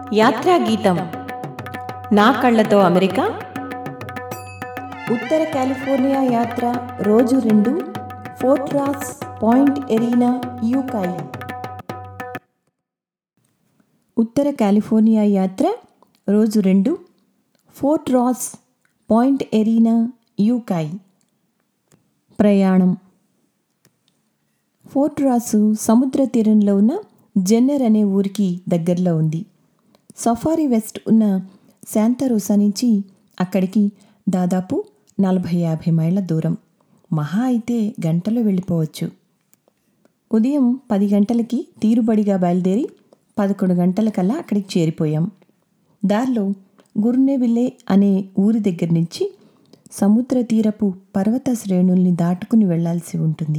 యాత్రా గీతం నా కళ్ళతో అమెరికా ఉత్తర కాలిఫోర్నియా యాత్ర రోజు రెండు Fort Ross Point Arena Ukiah ఉత్తర కాలిఫోర్నియా యాత్ర రోజు రెండు Fort Ross Point Arena Ukiah ప్రయాణం ఫోర్ట్ రాసు సముద్ర తీరంలో ఉన్న జెన్నర్ అనే ఊరికి దగ్గరలో ఉంది సఫారీ వెస్ట్ ఉన్న శాంతారోసా నుంచి అక్కడికి దాదాపు నలభై యాభై మైళ్ళ దూరం మహా అయితే గంటలో వెళ్ళిపోవచ్చు ఉదయం పది గంటలకి తీరుబడిగా బయలుదేరి పదకొండు గంటలకల్లా అక్కడికి చేరిపోయాం దారిలో గుర్నెవిల్లే అనే ఊరి దగ్గర నుంచి సముద్ర తీరపు పర్వత శ్రేణుల్ని దాటుకుని వెళ్లాల్సి ఉంటుంది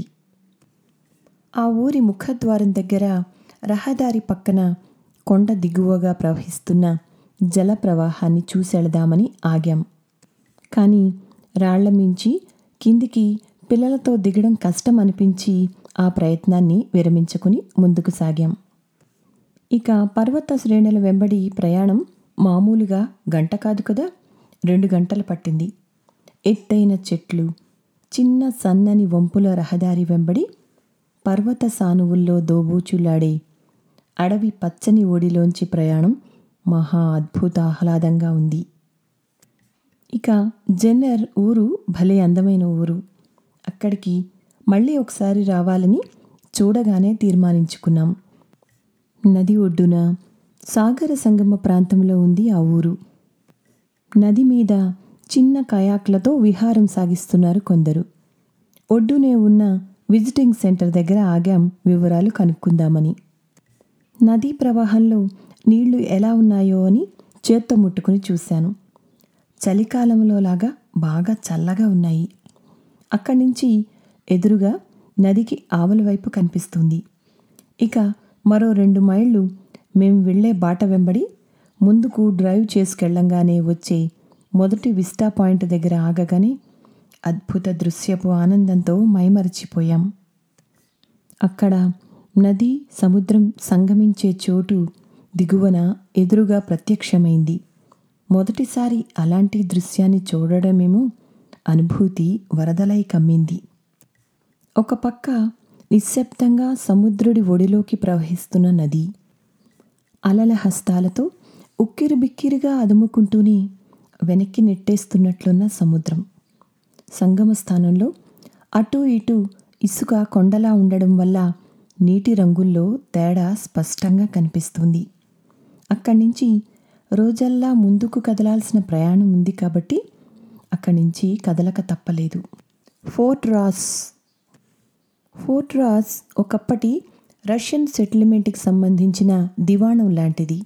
ఆ ఊరి ముఖద్వారం దగ్గర రహదారి పక్కన కొండ దిగువగా ప్రవహిస్తున్న జల ప్రవాహాన్ని చూసెళదామని ఆగాం కానీ రాళ్ల మించి కిందికి పిల్లలతో దిగడం కష్టం అనిపించి ఆ ప్రయత్నాన్ని విరమించుకుని ముందుకు సాగాం ఇక పర్వత శ్రేణుల వెంబడి ప్రయాణం మామూలుగా గంట కాదు కదా రెండు గంటలు పట్టింది ఎత్తైన చెట్లు చిన్న సన్నని వంపుల రహదారి వెంబడి పర్వత సానువుల్లో దోబూచులాడే అడవి పచ్చని ఒడిలోంచి ప్రయాణం మహా అద్భుత ఆహ్లాదంగా ఉంది ఇక జెన్నర్ ఊరు భలే అందమైన ఊరు అక్కడికి మళ్ళీ ఒకసారి రావాలని చూడగానే తీర్మానించుకున్నాం నది ఒడ్డున సాగర సంగమ ప్రాంతంలో ఉంది ఆ ఊరు నది మీద చిన్న కయాక్లతో విహారం సాగిస్తున్నారు కొందరు ఒడ్డునే ఉన్న విజిటింగ్ సెంటర్ దగ్గర ఆగాం వివరాలు కనుక్కుందామని నదీ ప్రవాహంలో నీళ్లు ఎలా ఉన్నాయో అని చేత్తో ముట్టుకుని చూశాను చలికాలంలో లాగా బాగా చల్లగా ఉన్నాయి అక్కడి నుంచి ఎదురుగా నదికి ఆవల వైపు కనిపిస్తుంది ఇక మరో రెండు మైళ్ళు మేము వెళ్ళే బాట వెంబడి ముందుకు డ్రైవ్ చేసుకెళ్ళంగానే వచ్చే మొదటి విస్టా పాయింట్ దగ్గర ఆగగానే అద్భుత దృశ్యపు ఆనందంతో మైమరచిపోయాం అక్కడ నది సముద్రం సంగమించే చోటు దిగువన ఎదురుగా ప్రత్యక్షమైంది మొదటిసారి అలాంటి దృశ్యాన్ని చూడడమేమో అనుభూతి వరదలై కమ్మింది ఒక పక్క నిశ్శబ్దంగా సముద్రుడి ఒడిలోకి ప్రవహిస్తున్న నది అలల హస్తాలతో ఉక్కిరిబిక్కిరిగా అదుముకుంటూనే వెనక్కి నెట్టేస్తున్నట్లున్న సముద్రం సంగమ స్థానంలో అటూ ఇటూ ఇసుక కొండలా ఉండడం వల్ల నీటి రంగుల్లో తేడా స్పష్టంగా కనిపిస్తుంది అక్కడి నుంచి రోజల్లా ముందుకు కదలాల్సిన ప్రయాణం ఉంది కాబట్టి అక్కడి నుంచి కదలక తప్పలేదు ఫోర్ట్ రాస్ ఫోర్ట్ రాస్ ఒకప్పటి రష్యన్ సెటిల్మెంట్కి సంబంధించిన దివాణం లాంటిది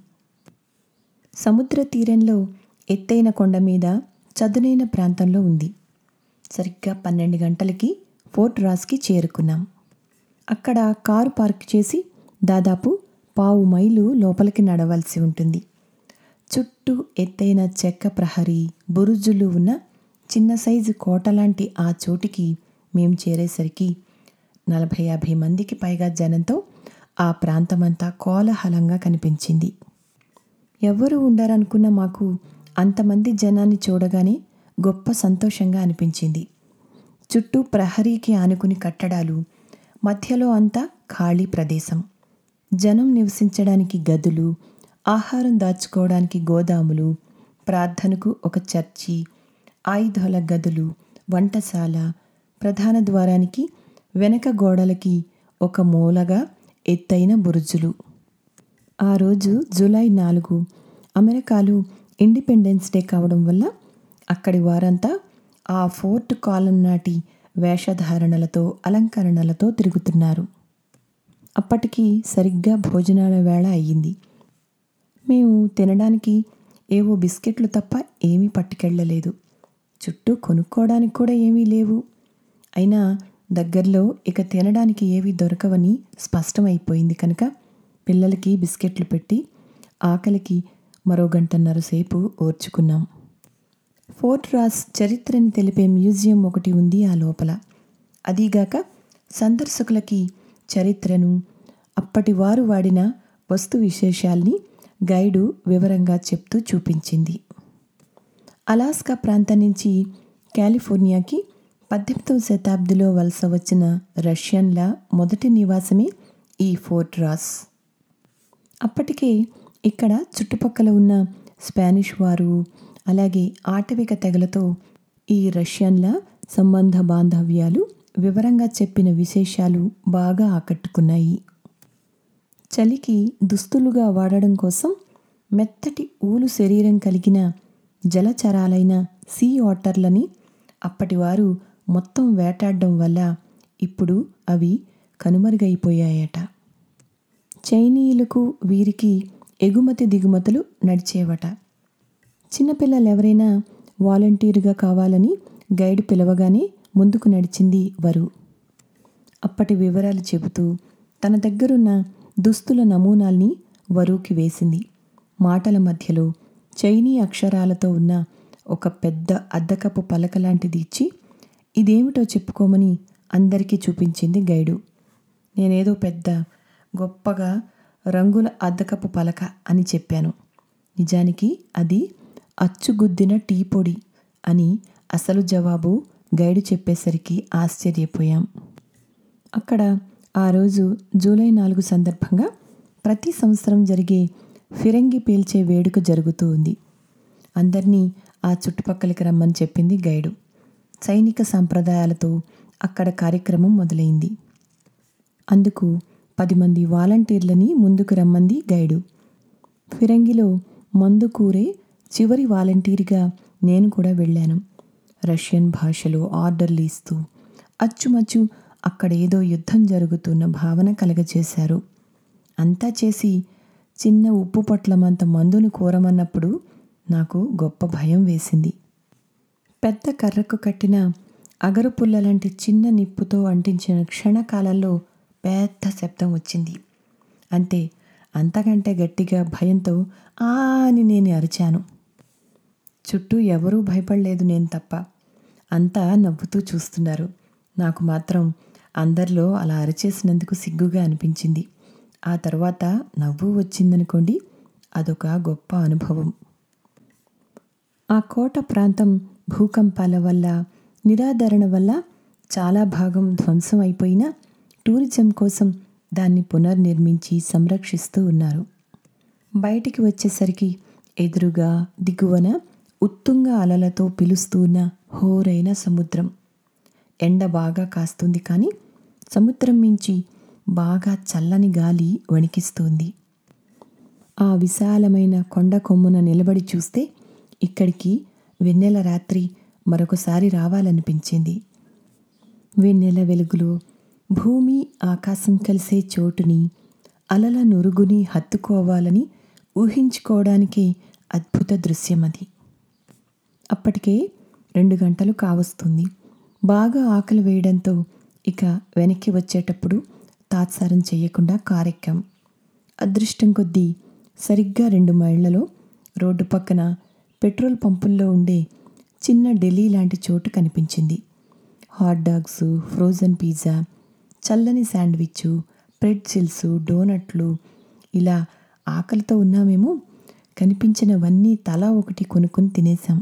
సముద్ర తీరంలో ఎత్తైన కొండ మీద చదునైన ప్రాంతంలో ఉంది సరిగ్గా పన్నెండు గంటలకి ఫోర్ట్ రాస్కి చేరుకున్నాం అక్కడ కారు పార్క్ చేసి దాదాపు పావు మైలు లోపలికి నడవలసి ఉంటుంది చుట్టూ ఎత్తైన చెక్క ప్రహరీ బురుజులు ఉన్న చిన్న సైజు కోట లాంటి ఆ చోటికి మేం చేరేసరికి నలభై యాభై మందికి పైగా జనంతో ఆ ప్రాంతమంతా కోలాహలంగా కనిపించింది ఎవరు ఉండరనుకున్న మాకు అంతమంది జనాన్ని చూడగానే గొప్ప సంతోషంగా అనిపించింది చుట్టూ ప్రహరీకి ఆనుకుని కట్టడాలు మధ్యలో అంతా ఖాళీ ప్రదేశం జనం నివసించడానికి గదులు ఆహారం దాచుకోవడానికి గోదాములు ప్రార్థనకు ఒక చర్చి ఆయుధాల గదులు వంటశాల ప్రధాన ద్వారానికి వెనక గోడలకి ఒక మూలగా ఎత్తైన బురుజులు ఆ రోజు జూలై నాలుగు అమెరికాలో ఇండిపెండెన్స్ డే కావడం వల్ల అక్కడి వారంతా ఆ ఫోర్ట్ కాలం నాటి వేషధారణలతో అలంకరణలతో తిరుగుతున్నారు అప్పటికి సరిగ్గా భోజనాల వేళ అయ్యింది మేము తినడానికి ఏవో బిస్కెట్లు తప్ప ఏమీ పట్టుకెళ్ళలేదు చుట్టూ కొనుక్కోవడానికి కూడా ఏమీ లేవు అయినా దగ్గరలో ఇక తినడానికి ఏవి దొరకవని స్పష్టమైపోయింది కనుక పిల్లలకి బిస్కెట్లు పెట్టి ఆకలికి మరో గంటన్నర సేపు ఓర్చుకున్నాం ఫోర్ట్ రాస్ చరిత్రని తెలిపే మ్యూజియం ఒకటి ఉంది ఆ లోపల అదీగాక సందర్శకులకి చరిత్రను అప్పటి వారు వాడిన వస్తు విశేషాల్ని గైడు వివరంగా చెప్తూ చూపించింది అలాస్కా ప్రాంతం నుంచి కాలిఫోర్నియాకి పద్దెనిమిదవ శతాబ్దిలో వలస వచ్చిన రష్యన్ల మొదటి నివాసమే ఈ ఫోర్ట్ రాస్ అప్పటికే ఇక్కడ చుట్టుపక్కల ఉన్న స్పానిష్ వారు అలాగే ఆటవిక తెగలతో ఈ రష్యన్ల సంబంధ బాంధవ్యాలు వివరంగా చెప్పిన విశేషాలు బాగా ఆకట్టుకున్నాయి చలికి దుస్తులుగా వాడడం కోసం మెత్తటి ఊలు శరీరం కలిగిన జలచరాలైన సీ ఆటర్లని అప్పటివారు మొత్తం వేటాడడం వల్ల ఇప్పుడు అవి కనుమరుగైపోయాయట చైనీయులకు వీరికి ఎగుమతి దిగుమతులు నడిచేవట చిన్నపిల్లలు ఎవరైనా వాలంటీర్గా కావాలని గైడ్ పిలవగానే ముందుకు నడిచింది వరు అప్పటి వివరాలు చెబుతూ తన దగ్గరున్న దుస్తుల నమూనాల్ని వరుకి వేసింది మాటల మధ్యలో చైనీ అక్షరాలతో ఉన్న ఒక పెద్ద అద్దకపు పలక లాంటిది ఇచ్చి ఇదేమిటో చెప్పుకోమని అందరికీ చూపించింది గైడు నేనేదో పెద్ద గొప్పగా రంగుల అద్దకపు పలక అని చెప్పాను నిజానికి అది అచ్చుగుద్దిన టీ పొడి అని అసలు జవాబు గైడు చెప్పేసరికి ఆశ్చర్యపోయాం అక్కడ ఆ రోజు జూలై నాలుగు సందర్భంగా ప్రతి సంవత్సరం జరిగే ఫిరంగి పీల్చే వేడుక జరుగుతూ ఉంది అందరినీ ఆ చుట్టుపక్కలకి రమ్మని చెప్పింది గైడు సైనిక సాంప్రదాయాలతో అక్కడ కార్యక్రమం మొదలైంది అందుకు పది మంది వాలంటీర్లని ముందుకు రమ్మంది గైడు ఫిరంగిలో మందు కూరే చివరి వాలంటీర్గా నేను కూడా వెళ్ళాను రష్యన్ భాషలో ఆర్డర్లు ఇస్తూ అచ్చుమచ్చు అక్కడ ఏదో యుద్ధం జరుగుతున్న భావన కలగజేశారు అంతా చేసి చిన్న ఉప్పు పొట్లమంత మందును కోరమన్నప్పుడు నాకు గొప్ప భయం వేసింది పెద్ద కర్రకు కట్టిన అగరు పుల్ల లాంటి చిన్న నిప్పుతో అంటించిన క్షణకాలంలో పెద్ద శబ్దం వచ్చింది అంతే అంతకంటే గట్టిగా భయంతో ఆ అని నేను అరిచాను చుట్టూ ఎవరూ భయపడలేదు నేను తప్ప అంతా నవ్వుతూ చూస్తున్నారు నాకు మాత్రం అందరిలో అలా అరిచేసినందుకు సిగ్గుగా అనిపించింది ఆ తర్వాత నవ్వు వచ్చిందనుకోండి అదొక గొప్ప అనుభవం ఆ కోట ప్రాంతం భూకంపాల వల్ల నిరాదరణ వల్ల చాలా భాగం ధ్వంసం అయిపోయినా టూరిజం కోసం దాన్ని పునర్నిర్మించి సంరక్షిస్తూ ఉన్నారు బయటికి వచ్చేసరికి ఎదురుగా దిగువన ఉత్తుంగ అలలతో పిలుస్తూ ఉన్న హోరైన సముద్రం ఎండ బాగా కాస్తుంది కానీ సముద్రం మించి బాగా చల్లని గాలి వణికిస్తుంది ఆ విశాలమైన కొండ కొమ్మున నిలబడి చూస్తే ఇక్కడికి వెన్నెల రాత్రి మరొకసారి రావాలనిపించింది వెన్నెల వెలుగులో భూమి ఆకాశం కలిసే చోటుని అలల నురుగుని హత్తుకోవాలని ఊహించుకోవడానికే అద్భుత దృశ్యం అది అప్పటికే రెండు గంటలు కావస్తుంది బాగా ఆకలి వేయడంతో ఇక వెనక్కి వచ్చేటప్పుడు తాత్సారం చేయకుండా కారెక్కాం అదృష్టం కొద్దీ సరిగ్గా రెండు మైళ్లలో రోడ్డు పక్కన పెట్రోల్ పంపుల్లో ఉండే చిన్న ఢిల్లీ లాంటి చోటు కనిపించింది హాట్ డాగ్స్ ఫ్రోజన్ పిజ్జా చల్లని శాండ్విచ్ ప్రెడ్చిల్స్ డోనట్లు ఇలా ఆకలితో ఉన్నామేమో కనిపించినవన్నీ తలా ఒకటి కొనుక్కొని తినేసాం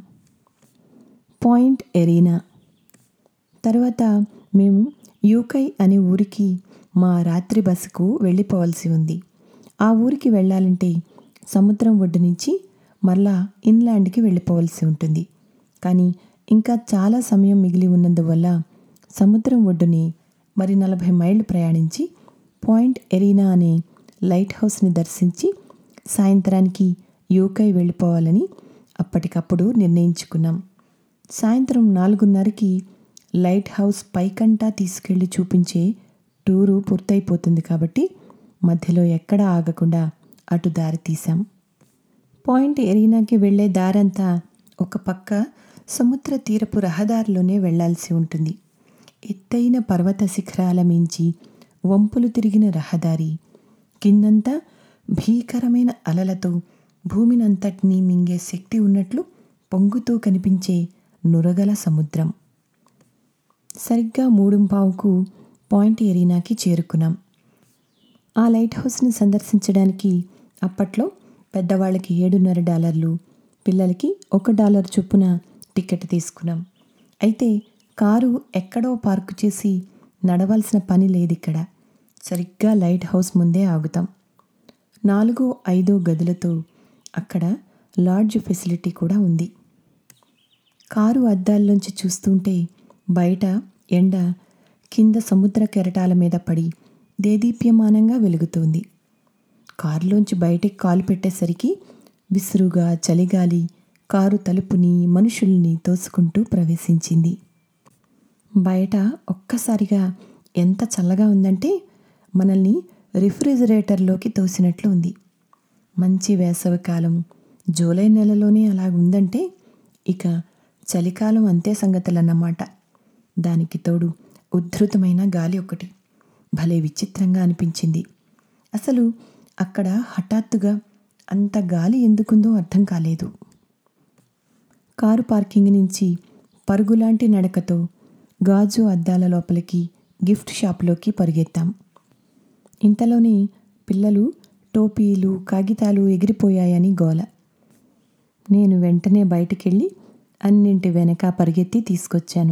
పాయింట్ ఎరీనా తర్వాత మేము యూకై అనే ఊరికి మా రాత్రి బస్సుకు వెళ్ళిపోవాల్సి ఉంది ఆ ఊరికి వెళ్ళాలంటే సముద్రం ఒడ్డు నుంచి మరలా ఇన్లాండ్కి వెళ్ళిపోవాల్సి ఉంటుంది కానీ ఇంకా చాలా సమయం మిగిలి ఉన్నందువల్ల సముద్రం ఒడ్డుని మరి నలభై మైళ్ళు ప్రయాణించి పాయింట్ ఎరీనా అనే లైట్ హౌస్ని దర్శించి సాయంత్రానికి యూకై వెళ్ళిపోవాలని అప్పటికప్పుడు నిర్ణయించుకున్నాం సాయంత్రం నాలుగున్నరకి లైట్ హౌస్ పైకంటా తీసుకెళ్లి చూపించే టూరు పూర్తయిపోతుంది కాబట్టి మధ్యలో ఎక్కడా ఆగకుండా అటు దారి తీశాం పాయింట్ ఎరీనాకి వెళ్ళే దారంతా ఒక పక్క సముద్ర తీరపు రహదారిలోనే వెళ్లాల్సి ఉంటుంది ఎత్తైన పర్వత శిఖరాల మించి వంపులు తిరిగిన రహదారి కిందంతా భీకరమైన అలలతో భూమినంతటినీ మింగే శక్తి ఉన్నట్లు పొంగుతూ కనిపించే నురగల సముద్రం సరిగ్గా మూడుంపావుకు పాయింట్ ఎరీనాకి చేరుకున్నాం ఆ లైట్ హౌస్ని సందర్శించడానికి అప్పట్లో పెద్దవాళ్ళకి ఏడున్నర డాలర్లు పిల్లలకి ఒక డాలర్ చొప్పున టికెట్ తీసుకున్నాం అయితే కారు ఎక్కడో పార్కు చేసి నడవాల్సిన పని లేదు ఇక్కడ సరిగ్గా లైట్ హౌస్ ముందే ఆగుతాం నాలుగో ఐదో గదులతో అక్కడ లాడ్జ్ ఫెసిలిటీ కూడా ఉంది కారు అద్దాల్లోంచి చూస్తుంటే బయట ఎండ కింద సముద్ర కెరటాల మీద పడి దేదీప్యమానంగా వెలుగుతోంది కారులోంచి బయటికి కాలు పెట్టేసరికి విసురుగా చలిగాలి కారు తలుపుని మనుషుల్ని తోసుకుంటూ ప్రవేశించింది బయట ఒక్కసారిగా ఎంత చల్లగా ఉందంటే మనల్ని రిఫ్రిజిరేటర్లోకి తోసినట్లు ఉంది మంచి వేసవికాలం జూలై నెలలోనే అలా ఉందంటే ఇక చలికాలం అంతే సంగతులన్నమాట దానికి తోడు ఉద్ధృతమైన గాలి ఒకటి భలే విచిత్రంగా అనిపించింది అసలు అక్కడ హఠాత్తుగా అంత గాలి ఎందుకుందో అర్థం కాలేదు కారు పార్కింగ్ నుంచి పరుగులాంటి నడకతో గాజు అద్దాల లోపలికి గిఫ్ట్ షాప్లోకి పరిగెత్తాం ఇంతలోనే పిల్లలు టోపీలు కాగితాలు ఎగిరిపోయాయని గోల నేను వెంటనే బయటికెళ్ళి అన్నింటి వెనక పరిగెత్తి తీసుకొచ్చాను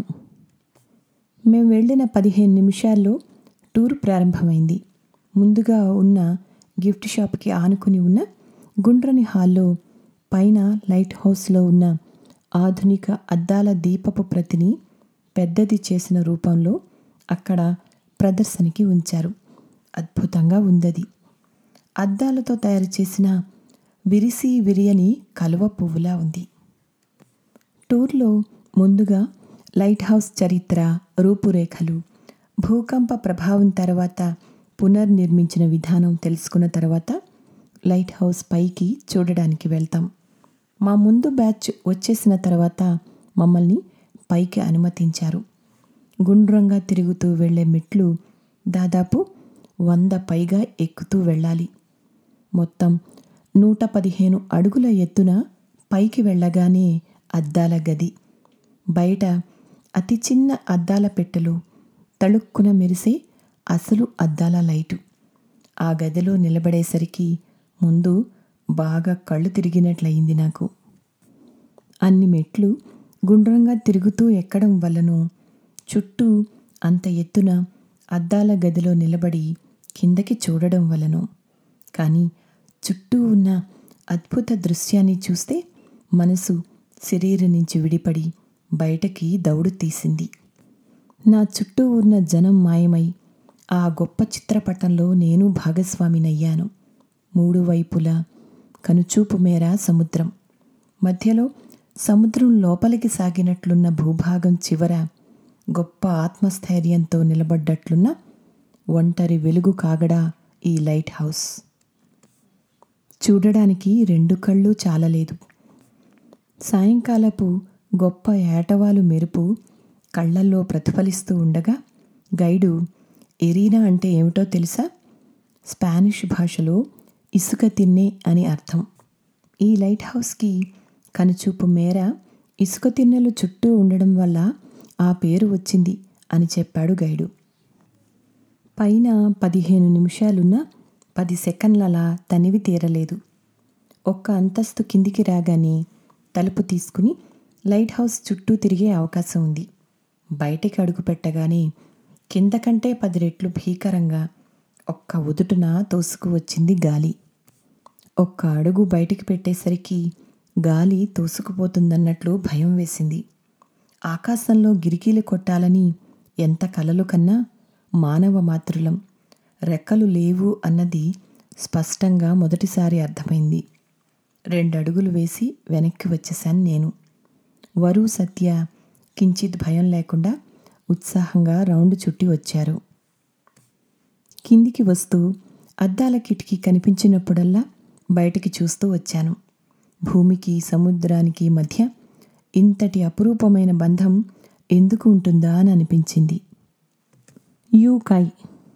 మేము వెళ్ళిన పదిహేను నిమిషాల్లో టూర్ ప్రారంభమైంది ముందుగా ఉన్న గిఫ్ట్ షాప్కి ఆనుకుని ఉన్న గుండ్రని హాల్లో పైన లైట్ హౌస్లో ఉన్న ఆధునిక అద్దాల దీపపు ప్రతిని పెద్దది చేసిన రూపంలో అక్కడ ప్రదర్శనకి ఉంచారు అద్భుతంగా ఉందది అద్దాలతో తయారు చేసిన విరిసి విరియని కలువ పువ్వులా ఉంది టూర్లో ముందుగా లైట్ హౌస్ చరిత్ర రూపురేఖలు భూకంప ప్రభావం తర్వాత పునర్నిర్మించిన విధానం తెలుసుకున్న తర్వాత లైట్ హౌస్ పైకి చూడడానికి వెళ్తాం మా ముందు బ్యాచ్ వచ్చేసిన తర్వాత మమ్మల్ని పైకి అనుమతించారు గుండ్రంగా తిరుగుతూ వెళ్ళే మెట్లు దాదాపు వంద పైగా ఎక్కుతూ వెళ్ళాలి మొత్తం నూట పదిహేను అడుగుల ఎత్తున పైకి వెళ్ళగానే అద్దాల గది బయట అతి చిన్న అద్దాల పెట్టెలు తళుక్కున మెరిసే అసలు అద్దాల లైటు ఆ గదిలో నిలబడేసరికి ముందు బాగా కళ్ళు తిరిగినట్లయింది నాకు అన్ని మెట్లు గుండ్రంగా తిరుగుతూ ఎక్కడం వల్లనో చుట్టూ అంత ఎత్తున అద్దాల గదిలో నిలబడి కిందకి చూడడం వలనో కానీ చుట్టూ ఉన్న అద్భుత దృశ్యాన్ని చూస్తే మనసు శరీరం నుంచి విడిపడి బయటకి దౌడు తీసింది నా చుట్టూ ఉన్న జనం మాయమై ఆ గొప్ప చిత్రపటంలో నేను భాగస్వామినయ్యాను మూడు వైపులా కనుచూపు మేర సముద్రం మధ్యలో సముద్రం లోపలికి సాగినట్లున్న భూభాగం చివర గొప్ప ఆత్మస్థైర్యంతో నిలబడ్డట్లున్న ఒంటరి వెలుగు కాగడా ఈ లైట్ హౌస్ చూడడానికి రెండు కళ్ళు చాలలేదు సాయంకాలపు గొప్ప ఏటవాలు మెరుపు కళ్ళల్లో ప్రతిఫలిస్తూ ఉండగా గైడు ఎరీనా అంటే ఏమిటో తెలుసా స్పానిష్ భాషలో ఇసుక తిన్నే అని అర్థం ఈ లైట్ హౌస్కి కనుచూపు మేర ఇసుక తిన్నెలు చుట్టూ ఉండడం వల్ల ఆ పేరు వచ్చింది అని చెప్పాడు గైడు పైన పదిహేను నిమిషాలున్న పది సెకండ్లలా తనివి తీరలేదు ఒక్క అంతస్తు కిందికి రాగానే తలుపు తీసుకుని లైట్ హౌస్ చుట్టూ తిరిగే అవకాశం ఉంది బయటికి అడుగు పెట్టగానే కింద కంటే పది రెట్లు భీకరంగా ఒక్క ఉదుటున తోసుకు వచ్చింది గాలి ఒక్క అడుగు బయటికి పెట్టేసరికి గాలి తోసుకుపోతుందన్నట్లు భయం వేసింది ఆకాశంలో గిరికీలు కొట్టాలని ఎంత కలలు కన్నా మానవ మాతృలం రెక్కలు లేవు అన్నది స్పష్టంగా మొదటిసారి అర్థమైంది రెండు అడుగులు వేసి వెనక్కి వచ్చేశాను నేను వరు సత్య కించిత్ భయం లేకుండా ఉత్సాహంగా రౌండ్ చుట్టి వచ్చారు కిందికి వస్తూ అద్దాల కిటికీ కనిపించినప్పుడల్లా బయటికి చూస్తూ వచ్చాను భూమికి సముద్రానికి మధ్య ఇంతటి అపురూపమైన బంధం ఎందుకు ఉంటుందా అని అనిపించింది యూకాయ్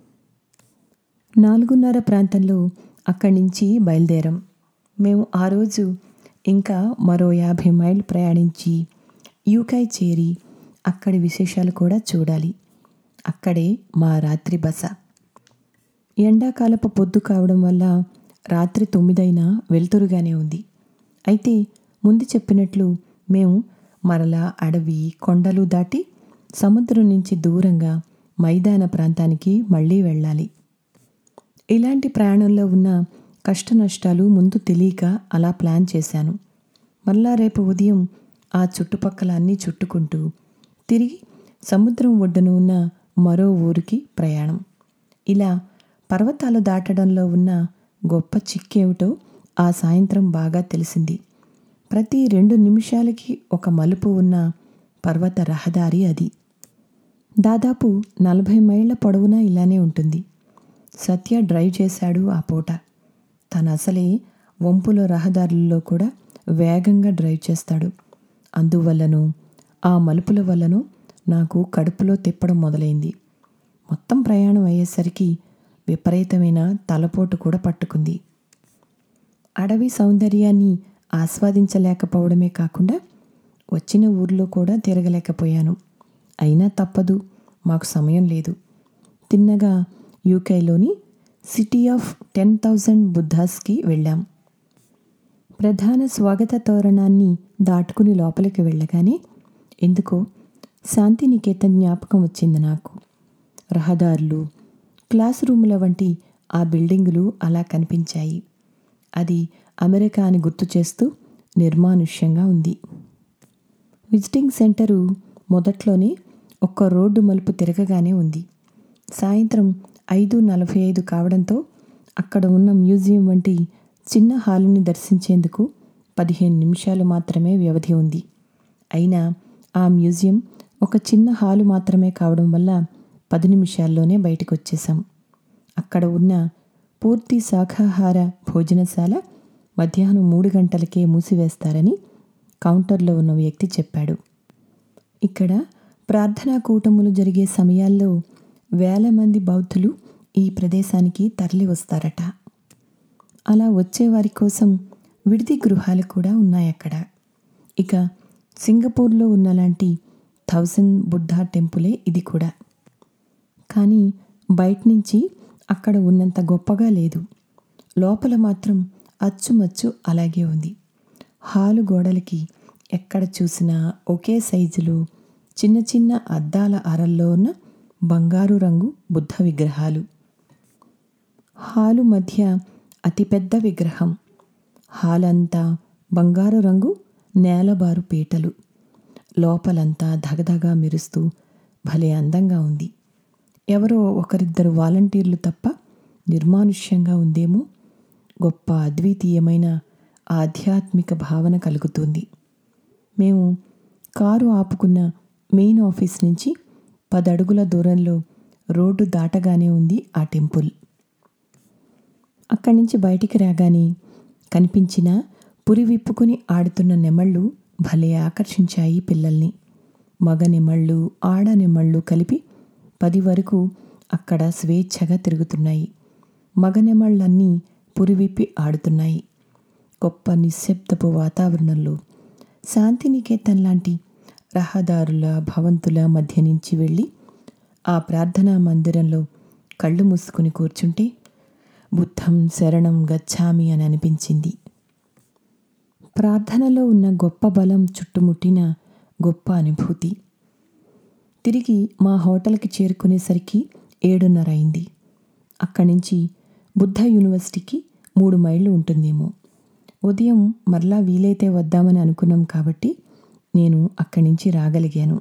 నాలుగున్నర ప్రాంతంలో అక్కడి నుంచి బయలుదేరాం మేము ఆ రోజు ఇంకా మరో యాభై మైళ్ళు ప్రయాణించి యూకాయ్ చేరి అక్కడి విశేషాలు కూడా చూడాలి అక్కడే మా రాత్రి బస ఎండాకాలపు పొద్దు కావడం వల్ల రాత్రి తొమ్మిదైనా వెలుతురుగానే ఉంది అయితే ముందు చెప్పినట్లు మేము మరలా అడవి కొండలు దాటి సముద్రం నుంచి దూరంగా మైదాన ప్రాంతానికి మళ్ళీ వెళ్ళాలి ఇలాంటి ప్రయాణంలో ఉన్న కష్ట నష్టాలు ముందు తెలియక అలా ప్లాన్ చేశాను మళ్ళా రేపు ఉదయం ఆ చుట్టుపక్కల అన్నీ చుట్టుకుంటూ తిరిగి సముద్రం ఒడ్డున ఉన్న మరో ఊరికి ప్రయాణం ఇలా పర్వతాలు దాటడంలో ఉన్న గొప్ప చిక్కేమిటో ఆ సాయంత్రం బాగా తెలిసింది ప్రతి రెండు నిమిషాలకి ఒక మలుపు ఉన్న పర్వత రహదారి అది దాదాపు నలభై మైళ్ళ పొడవునా ఇలానే ఉంటుంది సత్య డ్రైవ్ చేశాడు ఆ పూట తన అసలే వంపుల రహదారుల్లో కూడా వేగంగా డ్రైవ్ చేస్తాడు అందువల్లనూ ఆ మలుపుల వల్లనూ నాకు కడుపులో తిప్పడం మొదలైంది మొత్తం ప్రయాణం అయ్యేసరికి విపరీతమైన తలపోటు కూడా పట్టుకుంది అడవి సౌందర్యాన్ని ఆస్వాదించలేకపోవడమే కాకుండా వచ్చిన ఊర్లో కూడా తిరగలేకపోయాను అయినా తప్పదు మాకు సమయం లేదు తిన్నగా యూకేలోని సిటీ ఆఫ్ టెన్ థౌజండ్ బుద్ధాస్కి వెళ్ళాం ప్రధాన స్వాగత తోరణాన్ని దాటుకుని లోపలికి వెళ్ళగానే ఎందుకో శాంతినికేతన్ జ్ఞాపకం వచ్చింది నాకు రహదారులు క్లాస్ రూముల వంటి ఆ బిల్డింగులు అలా కనిపించాయి అది అమెరికా అని గుర్తు చేస్తూ నిర్మానుష్యంగా ఉంది విజిటింగ్ సెంటరు మొదట్లోనే ఒక్క రోడ్డు మలుపు తిరగగానే ఉంది సాయంత్రం ఐదు నలభై ఐదు కావడంతో అక్కడ ఉన్న మ్యూజియం వంటి చిన్న హాలుని దర్శించేందుకు పదిహేను నిమిషాలు మాత్రమే వ్యవధి ఉంది అయినా ఆ మ్యూజియం ఒక చిన్న హాలు మాత్రమే కావడం వల్ల పది నిమిషాల్లోనే బయటకు వచ్చేసాం అక్కడ ఉన్న పూర్తి శాఖాహార భోజనశాల మధ్యాహ్నం మూడు గంటలకే మూసివేస్తారని కౌంటర్లో ఉన్న వ్యక్తి చెప్పాడు ఇక్కడ ప్రార్థనా కూటములు జరిగే సమయాల్లో వేల మంది బౌద్ధులు ఈ ప్రదేశానికి తరలి వస్తారట అలా వచ్చేవారి కోసం విడిది గృహాలు కూడా ఉన్నాయి అక్కడ ఇక సింగపూర్లో ఉన్నలాంటి థౌజండ్ బుద్ధా టెంపులే ఇది కూడా కానీ బయట నుంచి అక్కడ ఉన్నంత గొప్పగా లేదు లోపల మాత్రం అచ్చుమచ్చు అలాగే ఉంది హాలు గోడలకి ఎక్కడ చూసినా ఒకే సైజులో చిన్న చిన్న అద్దాల అరల్లో ఉన్న బంగారు రంగు బుద్ధ విగ్రహాలు హాలు మధ్య అతిపెద్ద విగ్రహం హాల్ అంతా బంగారు రంగు నేలబారు పీటలు లోపలంతా ధగధగా మెరుస్తూ భలే అందంగా ఉంది ఎవరో ఒకరిద్దరు వాలంటీర్లు తప్ప నిర్మానుష్యంగా ఉందేమో గొప్ప అద్వితీయమైన ఆధ్యాత్మిక భావన కలుగుతుంది మేము కారు ఆపుకున్న మెయిన్ ఆఫీస్ నుంచి పదడుగుల దూరంలో రోడ్డు దాటగానే ఉంది ఆ టెంపుల్ అక్కడి నుంచి బయటికి రాగానే కనిపించిన పురి విప్పుకుని ఆడుతున్న నెమళ్ళు భలే ఆకర్షించాయి పిల్లల్ని మగ నెమళ్ళు ఆడ నెమళ్ళు కలిపి పది వరకు అక్కడ స్వేచ్ఛగా తిరుగుతున్నాయి మగ నెమళ్ళన్నీ పురివిప్పి ఆడుతున్నాయి గొప్ప నిశ్శబ్దపు వాతావరణంలో శాంతినికేతన్ లాంటి రహదారుల భవంతుల మధ్య నుంచి వెళ్ళి ఆ ప్రార్థనా మందిరంలో కళ్ళు మూసుకుని కూర్చుంటే బుద్ధం శరణం గచ్చామి అని అనిపించింది ప్రార్థనలో ఉన్న గొప్ప బలం చుట్టుముట్టిన గొప్ప అనుభూతి తిరిగి మా హోటల్కి చేరుకునేసరికి ఏడున్నర అయింది అక్కడి నుంచి బుద్ధ యూనివర్సిటీకి మూడు మైళ్ళు ఉంటుందేమో ఉదయం మరలా వీలైతే వద్దామని అనుకున్నాం కాబట్టి నేను అక్కడి నుంచి రాగలిగాను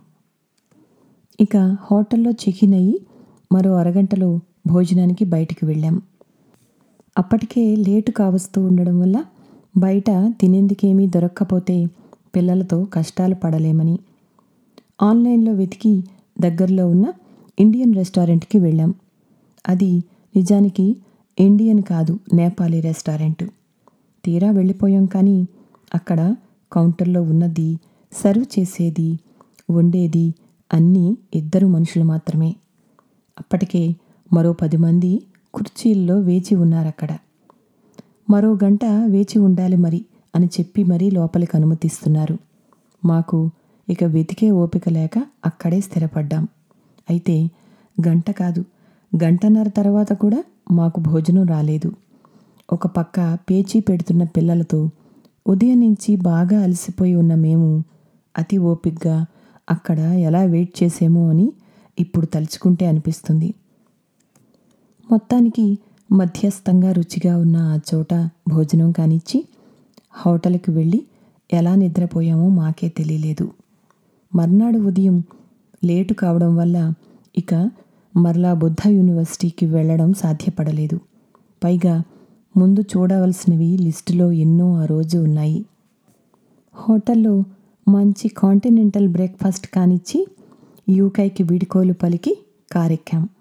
ఇక హోటల్లో చెకిన్ అయ్యి మరో అరగంటలో భోజనానికి బయటికి వెళ్ళాం అప్పటికే లేటు కావస్తూ ఉండడం వల్ల బయట తినేందుకేమీ దొరక్కపోతే పిల్లలతో కష్టాలు పడలేమని ఆన్లైన్లో వెతికి దగ్గరలో ఉన్న ఇండియన్ రెస్టారెంట్కి వెళ్ళాం అది నిజానికి ఇండియన్ కాదు నేపాలీ రెస్టారెంట్ తీరా వెళ్ళిపోయాం కానీ అక్కడ కౌంటర్లో ఉన్నది సర్వ్ చేసేది వండేది అన్నీ ఇద్దరు మనుషులు మాత్రమే అప్పటికే మరో పది మంది కుర్చీల్లో వేచి ఉన్నారక్కడ మరో గంట వేచి ఉండాలి మరి అని చెప్పి మరీ లోపలికి అనుమతిస్తున్నారు మాకు ఇక వెతికే ఓపిక లేక అక్కడే స్థిరపడ్డాం అయితే గంట కాదు గంటన్నర తర్వాత కూడా మాకు భోజనం రాలేదు ఒక పక్క పేచీ పెడుతున్న పిల్లలతో ఉదయం నుంచి బాగా అలసిపోయి ఉన్న మేము అతి ఓపిగ్గా అక్కడ ఎలా వెయిట్ చేసేమో అని ఇప్పుడు తలుచుకుంటే అనిపిస్తుంది మొత్తానికి మధ్యస్థంగా రుచిగా ఉన్న ఆ చోట భోజనం కానిచ్చి హోటల్కి వెళ్ళి ఎలా నిద్రపోయామో మాకే తెలియలేదు మర్నాడు ఉదయం లేటు కావడం వల్ల ఇక మరలా బుద్ధ యూనివర్సిటీకి వెళ్ళడం సాధ్యపడలేదు పైగా ముందు చూడవలసినవి లిస్టులో ఎన్నో ఆ రోజు ఉన్నాయి హోటల్లో మంచి కాంటినెంటల్ బ్రేక్ఫాస్ట్ కానిచ్చి యూకైకి వీడుకోలు పలికి కారెక్కాం